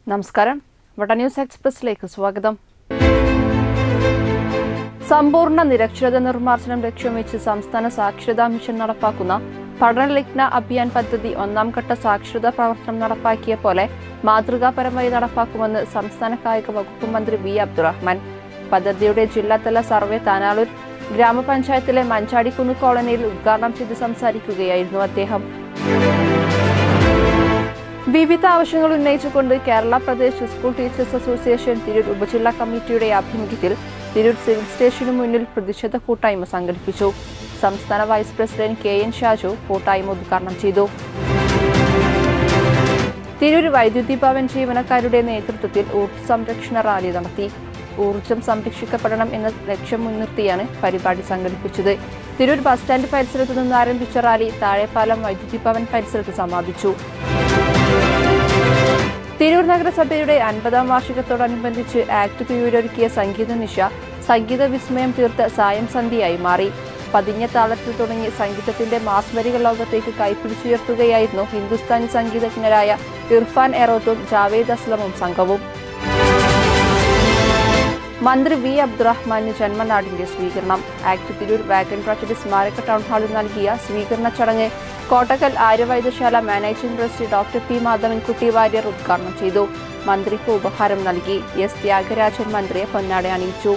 നമസ്കാരം വട ന്യൂസ് എക്സ്പ്രസിലേക്ക് സ്വാഗതം സമ്പൂർണ്ണ നിരക്ഷരത നിർമ്മാർജ്ജനം ലക്ഷ്യം വെച്ച് സംസ്ഥാന സാക്ഷരതാ മിഷൻ നടപ്പാക്കുന്ന പഠനലിഗ്ന അഭിയാൻ പദ്ധതി ഒന്നാം ഘട്ട സാക്ഷരതാ പ്രവർത്തനം നടപ്പാക്കിയ പോലെ മാതൃകാപരമായി നടപ്പാക്കുമെന്ന് സംസ്ഥാന കായിക വകുപ്പ് മന്ത്രി വി അബ്ദുറഹ്മാൻ പദ്ധതിയുടെ ജില്ലാതല സർവേ താനാളൂർ ഗ്രാമപഞ്ചായത്തിലെ മഞ്ചാടിക്കുന്ന് കോളനിയിൽ ഉദ്ഘാടനം ചെയ്ത് സംസാരിക്കുകയായിരുന്നു അദ്ദേഹം വിവിധ ആവശ്യങ്ങൾ ഉന്നയിച്ചുകൊണ്ട് Kerala Pradesh school teachers association Tirur ഉപജില്ലാ കമ്മിറ്റിയുടെ ആഭിമുഖ്യത്തിൽ തിരൂർ സിവിൽ സ്റ്റേഷനു മുന്നിൽ പ്രതിഷേധ കൂട്ടായ്മ സംഘടിപ്പിച്ചു സംസ്ഥാന vice president K N Shaju കൂട്ടായ്മ ഉദ്ഘാടനം ചെയ്തു തിരൂർ വൈദ്യുതി ഭവൻ ജീവനക്കാരുടെ നേതൃത്വത്തിൽ ഊർജ്ജ സംരക്ഷണ റാലി നടത്തി ഊർജ്ജം സംരക്ഷിക്കപ്പെടണം എന്ന ലക്ഷ്യം മുൻനിർത്തിയാണ് പരിപാടി സംഘടിപ്പിച്ചത് തിരൂർ ബസ് സ്റ്റാൻഡ് പരിസരത്ത് നിന്ന് ആരംഭിച്ച റാലി താഴെപ്പാലം വൈദ്യുതി ഭവൻ പരിസരത്ത് സമാപിച്ചു തിരൂർ നഗരസഭയുടെ അൻപതാം വാർഷികത്തോടനുബന്ധിച്ച് ആക്ട് തിരൂരൊരുക്കിയ സംഗീത നിശ സംഗീത വിസ്മയം തീർത്ത സായം സന്ധ്യയായി മാറി പതിഞ്ഞ താളത്തിൽ തുടങ്ങി സംഗീതത്തിന്റെ മാസ്മരിക ലോകത്തേക്ക് കൈപ്പിടിച്ചുയർത്തുകയായിരുന്നു ഹിന്ദുസ്ഥാനി സംഗീതജ്ഞരായ ഇർഫാൻ എറോത്തും ജാവേദ് അസ്ലമും സംഘവും മന്ത്രി വി അബ്ദുറഹ്മാന് ജന്മനാടിന്റെ സ്വീകരണം ആക്ട് തിരൂർ വാഗൻ ട്രസ്റ്റ് സ്മാരക ടൗൺ ഹാളിൽ നൽകിയ സ്വീകരണ ചടങ്ങ് Kottakkal Aryavaidyasala managing trustee doctor P Madhavankutty Warrier ഉദ്ഘാടനം ചെയ്തു മന്ത്രിക്ക് ഉപഹാരം നൽകി എസ് ത്യാഗരാജൻ മന്ത്രിയെ പൊന്നാട അണിയിച്ചു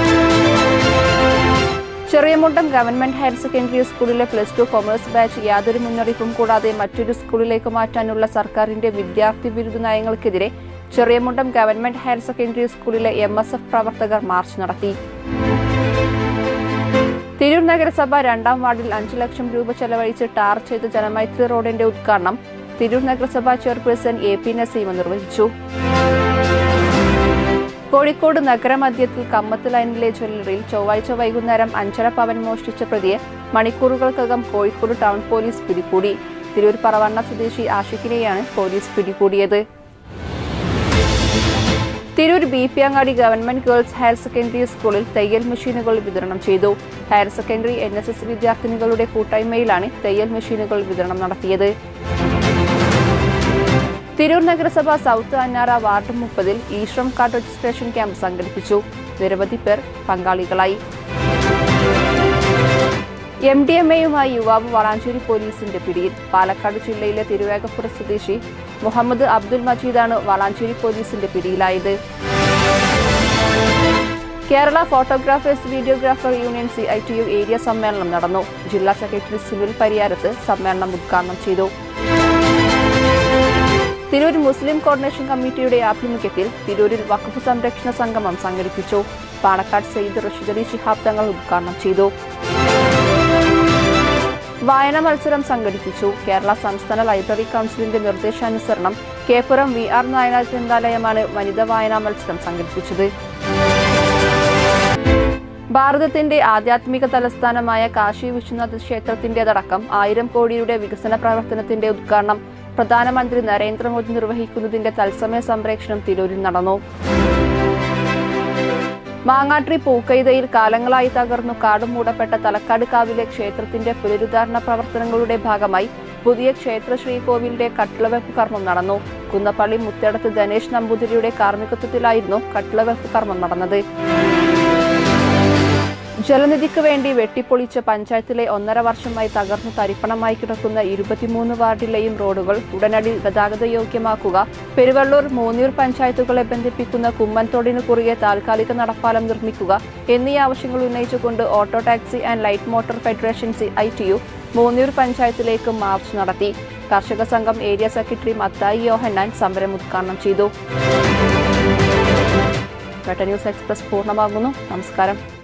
ചെറിയമുണ്ടം ഗവൺമെന്റ് ഹയർ സെക്കൻഡറി സ്കൂളിലെ പ്ലസ് ടു കൊമേഴ്സ് ബാച്ച് യാതൊരു മുന്നറിയിപ്പും കൂടാതെ മറ്റൊരു സ്കൂളിലേക്ക് മാറ്റാനുള്ള സർക്കാരിന്റെ വിദ്യാർത്ഥി വിരുദ്ധ നയങ്ങൾക്കെതിരെ ചെറിയമുണ്ടം ഗവൺമെന്റ് ഹയർ സെക്കൻഡറി സ്കൂളിലെ എം എസ് എഫ് പ്രവർത്തകർ മാർച്ച് നടത്തി തിരൂർ നഗരസഭ രണ്ടാം വാർഡിൽ അഞ്ചു ലക്ഷം രൂപ ചെലവഴിച്ച് ടാർ ചെയ്ത ജനമൈത്രി റോഡിന്റെ ഉദ്ഘാടനം തിരൂർ നഗരസഭാ ചെയർപേഴ്സൺ എ പി നസീമ നിർവഹിച്ചു കോഴിക്കോട് നഗരമധ്യത്തിൽ കമ്മത്ത് ലൈനിലെ ജ്വല്ലറിയിൽ ചൊവ്വാഴ്ച വൈകുന്നേരം അഞ്ചര പവൻ മോഷ്ടിച്ച പ്രതിയെ മണിക്കൂറുകൾക്കകം കോഴിക്കോട് ടൗൺ പോലീസ് പിടികൂടി തിരൂർ പറവണ്ണ സ്വദേശി ആഷിഖിനെയാണ് പോലീസ് പിടികൂടിയത് Tirur B P Angadi government girls higher secondary സ്കൂളിൽ തയ്യൽ മെഷീനുകൾ വിതരണം ചെയ്തു higher secondary N S S വിദ്യാർത്ഥിനികളുടെ കൂട്ടായ്മയിലാണ് തയ്യൽ മെഷീനുകൾ വിതരണം നടത്തിയത് തിരൂർ നഗരസഭ സൗത്ത് അന്നാറ വാർഡ് മുപ്പതിൽ ഈശ്രം കാർഡ് രജിസ്ട്രേഷൻ ക്യാമ്പ് സംഘടിപ്പിച്ചു നിരവധി പേർ പങ്കാളികളായി എം ഡി എം എയുമായി യുവാവ് വളാഞ്ചേരി പോലീസിന്റെ പിടിയിൽ പാലക്കാട് ജില്ലയിലെ തിരുവേഗപ്പുറ സ്വദേശി മുഹമ്മദ് അബ്ദുൽ മജീദാണ് വളാഞ്ചേരി പോലീസിന്റെ പിടിയിലായത് Kerala photographers videographer union C I T U area സമ്മേളനം നടന്നു ജില്ലാ സെക്രട്ടറി സുനിൽ പരിയാരത്ത് സമ്മേളനം ഉദ്ഘാടനം ചെയ്തു തിരൂർ മുസ്ലിം കോർഡിനേഷൻ കമ്മിറ്റിയുടെ ആഭിമുഖ്യത്തിൽ തിരൂരിൽ വഖഫ് സംരക്ഷണ സംഗമം സംഘടിപ്പിച്ചു പാണക്കാട് സെയ്ദ് റഷീദ് ശിഹാബ് തങ്ങൾ ഉദ്ഘാടനം ചെയ്തു വായന മത്സരം സംഘടിപ്പിച്ചു കേരള സംസ്ഥാന ലൈബ്രറി കൗൺസിലിന്റെ നിർദ്ദേശാനുസരണം കേപ്പുറം വി ആർ നായനാർ ഗ്രന്ഥാലയമാണ് വനിതാ വായനാ മത്സരം സംഘടിപ്പിച്ചത് ഭാരതത്തിന്റെ ആധ്യാത്മിക തലസ്ഥാനമായ കാശി വിശ്വനാഥ ക്ഷേത്രത്തിന്റേതടക്കം ആയിരം കോടിയുടെ വികസന പ്രവർത്തനത്തിന്റെ ഉദ്ഘാടനം പ്രധാനമന്ത്രി നരേന്ദ്രമോദി നിർവഹിക്കുന്നതിന്റെ തത്സമയ സംപ്രേഷണം തിരൂരിൽ നടന്നു മാങ്ങാട്രി പൂക്കൈതയിൽ കാലങ്ങളായി തകർന്നു കാടും മൂടപ്പെട്ട തലക്കാട് കാവിലെ ക്ഷേത്രത്തിന്റെ പുനരുദ്ധാരണ പ്രവർത്തനങ്ങളുടെ ഭാഗമായി പുതിയ ക്ഷേത്ര ശ്രീകോവിലിന്റെ കട്ടിളവെപ്പ് കർമ്മം നടന്നു കുന്നപ്പള്ളി മുത്തേടത്ത് ഗണേഷ് നമ്പൂതിരിയുടെ കാർമ്മികത്വത്തിലായിരുന്നു കട്ടിളവെപ്പ് കർമ്മം നടന്നത് ജലനിധിക്ക് വേണ്ടി വെട്ടിപ്പൊളിച്ച പഞ്ചായത്തിലെ ഒന്നര വർഷമായി തകർന്നു തരിപ്പണമായി കിടക്കുന്ന ഇരുപത്തിമൂന്ന് വാർഡിലെയും റോഡുകൾ ഉടനടി ഗതാഗത യോഗ്യമാക്കുക പെരുവള്ളൂർ മൂന്നൂർ പഞ്ചായത്തുകളെ ബന്ധിപ്പിക്കുന്ന കുമ്മൻതോടിന് കുറുകെ താൽക്കാലിക നടപ്പാലം നിർമ്മിക്കുക എന്നീ ആവശ്യങ്ങൾ ഉന്നയിച്ചുകൊണ്ട് auto taxi and light motor federation C I T U Munnur പഞ്ചായത്തിലേക്ക് മാർച്ച് നടത്തി കർഷക സംഘം ഏരിയ സെക്രട്ടറി മത്തായി യോഹന്നാൻ സമരം ഉദ്ഘാടനം ചെയ്തു വെട്ട ന്യൂസ് എക്സ്പ്രസ് പൂർണ്ണമാകുന്നു നമസ്കാരം